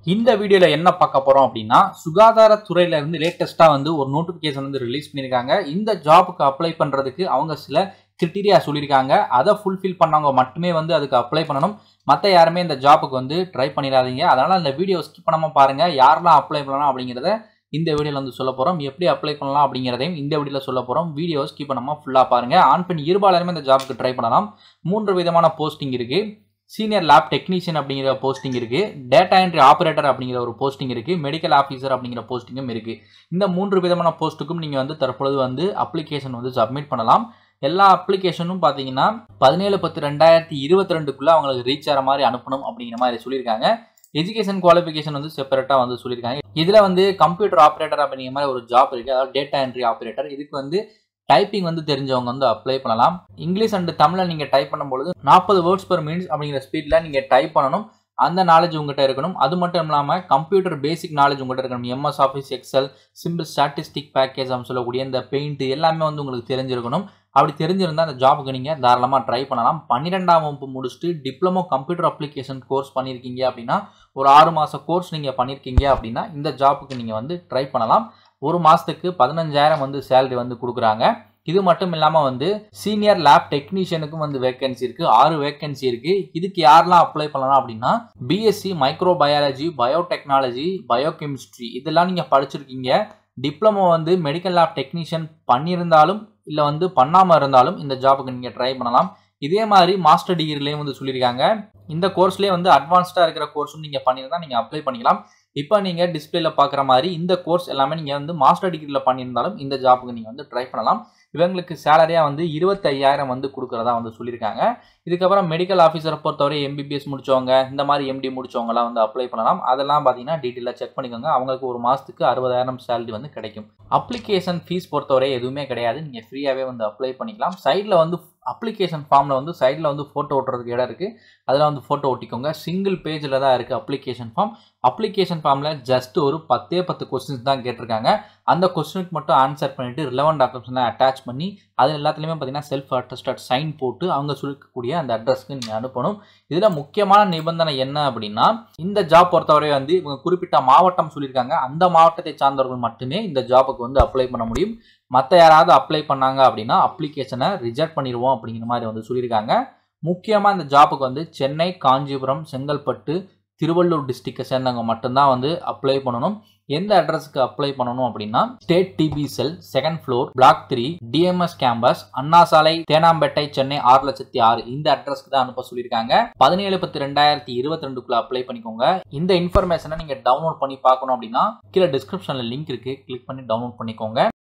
இந்த வீடியோல என்ன பார்க்க போறோம் அப்படின்னா சுகாதாரத்துறையில இருந்து லேட்டஸ்டா வந்து ஒரு நோட்டிபிகேஷன் வந்து ரிலீஸ் பண்ணியிருக்காங்க இந்த ஜாபுக்கு அப்ளை பண்றதுக்கு அவங்க சில கிரிட்டீரியா சொல்லியிருக்காங்க அதை ஃபுல்ஃபில் பண்ணவங்க மட்டுமே வந்து அதுக்கு அப்ளை பண்ணணும் மற்ற யாருமே இந்த ஜாபுக்கு வந்து ட்ரை பண்ணிடாதீங்க அதனால இந்த வீடியோ ஸ்கிப் பண்ணாம பாருங்க யாரெல்லாம் அப்ளை பண்ணலாம் அப்படிங்கிறத இந்த வீடியோவில் வந்து சொல்ல போகிறோம் எப்படி அப்ளை பண்ணலாம் அப்படிங்கிறதையும் இந்த வீடியோவில் சொல்ல போகிறோம் வீடியோ ஸ்கிப் பண்ணாமல் ஃபுல்லாக பாருங்கள் ஆண் பெண் இருபாலருமே இந்த ஜாபுக்கு ட்ரை பண்ணலாம் மூன்று விதமான போஸ்டிங் இருக்குது சீனியர் லேப் டெக்னீஷியன் அப்படிங்கிற போஸ்டிங் இருக்கு டேட்டா என்ட்ரி ஆப்ரேட்டர் அப்படிங்கிற ஒரு போஸ்டிங் இருக்கு மெடிக்கல் ஆஃபீஸர் அப்படிங்கிற போஸ்டிங்கும் இருக்கு இந்த மூன்று விதமான போஸ்ட்டுக்கும் நீங்க வந்து தற்பொழுது வந்து அப்ளிகேஷன் வந்து சப்மிட் பண்ணலாம் எல்லா அப்ளிகேஷனும் பார்த்தீங்கன்னா பதினேழு பத்து ரெண்டாயிரத்தி இருபத்தி ரெண்டுக்குள்ள அவங்களுக்கு ரீச் ஆகிற மாதிரி அனுப்பணும் அப்படிங்கிற மாதிரி சொல்லியிருக்காங்க எஜுகேஷன் குவாலிஃபிகேஷன் வந்து செப்பரேட்டாக வந்து சொல்லியிருக்காங்க இதில் வந்து கம்ப்யூட்டர் ஆப்ரேட்டர் அப்படிங்கிற மாதிரி ஒரு ஜாப் இருக்குது அதாவது டேட்டா என்ட்ரி ஆப்ரேட்டர் இதுக்கு வந்து டைப்பிங் வந்து தெரிஞ்சவங்க வந்து அப்ளை பண்ணலாம் இங்கிலீஷ் அண்ட் தமிழில் நீங்கள் டைப் பண்ணும்பொழுது நாற்பது வேர்ட்ஸ் per மினிட்ஸ் அப்படிங்கிற ஸ்பீடில் நீங்கள் டைப் பண்ணணும் அந்த நாலேஜ் உங்ககிட்ட இருக்கணும் அது மட்டும் இல்லாமல் கம்ப்யூட்டர் பேசிக் நாலேஜ் உங்ககிட்ட இருக்கணும் MS Office Excel simple statistic package அப்படின்னு சொல்லக்கூடிய இந்த பெயிண்ட் எல்லாமே வந்து உங்களுக்கு தெரிஞ்சிருக்கணும் அப்படி தெரிஞ்சிருந்தால் அந்த ஜாபுக்கு நீங்கள் தாராளமாக ட்ரை பண்ணலாம் பன்னிரெண்டாம் வகுப்பு முடிச்சுட்டு டிப்ளமோ கம்ப்யூட்டர் அப்ளிகேஷன் கோர்ஸ் பண்ணியிருக்கீங்க அப்படின்னா ஒரு ஆறு மாத கோர்ஸ் நீங்கள் பண்ணியிருக்கீங்க அப்படின்னா இந்த ஜாப்புக்கு நீங்கள் வந்து ட்ரை பண்ணலாம் ஒரு மாதத்துக்கு பதினஞ்சாயிரம் வந்து சேலரி வந்து கொடுக்குறாங்க இது மட்டும் இல்லாமல் வந்து சீனியர் லேப் டெக்னீஷியனுக்கும் வந்து வேகன்சி இருக்குது ஆறு வேகன்சி இருக்குது இதுக்கு யாரெல்லாம் அப்ளை பண்ணலாம் அப்படின்னா BSc microbiology biotechnology biochemistry இதெல்லாம் நீங்கள் படிச்சிருக்கீங்க டிப்ளமோ வந்து மெடிக்கல் லேப் டெக்னீஷியன் பண்ணியிருந்தாலும் இல்லை வந்து பண்ணாமல் இருந்தாலும் இந்த ஜாபுக்கு நீங்கள் ட்ரை பண்ணலாம் இதே மாதிரி மாஸ்டர் டிகிரிலையும் வந்து சொல்லியிருக்காங்க இந்த கோர்ஸ்லேயே வந்து அட்வான்ஸ்டாக இருக்கிற கோர்ஸும் நீங்கள் பண்ணியிருந்தா நீங்கள் அப்ளை பண்ணிக்கலாம் இப்போ நீங்கள் டிஸ்பிளேல பார்க்குற மாதிரி இந்த கோர்ஸ் எல்லாமே நீங்கள் வந்து மாஸ்டர் டிகிரியில் பண்ணியிருந்தாலும் இந்த ஜாபுக்கு நீங்கள் வந்து ட்ரை பண்ணலாம் இவங்களுக்கு சேலரியாக வந்து இருபத்தையாயிரம் வந்து கொடுக்குறதா வந்து சொல்லியிருக்காங்க இதுக்கப்புறம் மெடிக்கல் ஆஃபீஸரை பொறுத்தவரை எம்பிபிஎஸ் முடிச்சவங்க இந்த மாதிரி எம்டி முடிச்சவங்கலாம் வந்து அப்ளை பண்ணலாம் அதெல்லாம் பார்த்தீங்கன்னா டீட்டெயிலாக செக் பண்ணிக்கோங்க அவங்களுக்கு ஒரு மாதத்துக்கு அறுபதாயிரம் சேலரி வந்து கிடைக்கும் அப்ளிகேஷன் ஃபீஸ் பொறுத்தவரை எதுவுமே கிடையாது நீங்கள் ஃப்ரீயாகவே வந்து அப்ளை பண்ணிக்கலாம் சைடில் வந்து அப்ளிகேஷன் ஃபார்மில் வந்து சைடில் வந்து ஃபோட்டோ ஓட்டுறதுக்கு இடம் இருக்குது அதில் வந்து ஃபோட்டோ ஒட்டிக்கோங்க சிங்கிள் பேஜில் தான் இருக்குது அப்ளிகேஷன் ஃபார்ம் அப்ளிகேஷன் ஃபார்மில் ஜஸ்ட் ஒரு பத்தே பத்து கொஸ்டின்ஸ் தான் கேட்டிருக்காங்க அந்த கொஸ்டினுக்கு மட்டும் ஆன்சர் பண்ணிவிட்டு ரிலவெண்ட் டாக்குமெண்ட்ஸ்லாம் அட்டாச் பண்ணி அது எல்லாத்துலேயுமே பார்த்தீங்கன்னா செல்ஃப் அட்டஸ்டட் சைன் போட்டு அவங்க சொல்லக்கூடிய அந்த அட்ரஸ்க்கு நீங்கள் அனுப்பணும் இதில் முக்கியமான நிபந்தனை என்ன அப்படின்னா இந்த ஜாப் பொறுத்தவரை வந்து இவங்க குறிப்பிட்ட மாவட்டம் சொல்லியிருக்காங்க அந்த மாவட்டத்தை சார்ந்தவர்கள் மட்டுமே இந்த ஜாபுக்கு வந்து அப்ளை பண்ண முடியும் மற்ற யாராவது அப்ளை பண்ணாங்க அப்படின்னா அப்ளிகேஷனை ரிஜெக்ட் பண்ணிடுவோம் அப்படிங்கிற மாதிரி வந்து சொல்லியிருக்காங்க முக்கியமாக இந்த ஜாபுக்கு வந்து சென்னை காஞ்சிபுரம் செங்கல்பட்டு திருவள்ளூர் டிஸ்ட்ரிக்டை சேர்ந்தவங்க மட்டும்தான் வந்து அப்ளை பண்ணணும் எந்த அட்ரஸ்க்கு அப்ளை பண்ணணும் அப்படின்னா state TB cell second floor block three DMS campus Anna Salai Teynampet Chennai ஆறு லட்சத்தி ஆறு இந்த அட்ரஸ்க்கு தான் அனுப்ப சொல்லியிருக்காங்க பதினேழு பத்து ரெண்டாயிரத்தி இருபத்தி ரெண்டுக்குள்ள அப்ளை பண்ணிக்கோங்க இந்த இன்ஃபர்மேஷனை நீங்க டவுன்லோட் பண்ணி பார்க்கணும் அப்படின்னா கீழே டிஸ்கிரிப்ஷன்ல லிங்க் இருக்கு கிளிக் பண்ணி டவுன்லோட் பண்ணிக்கோங்க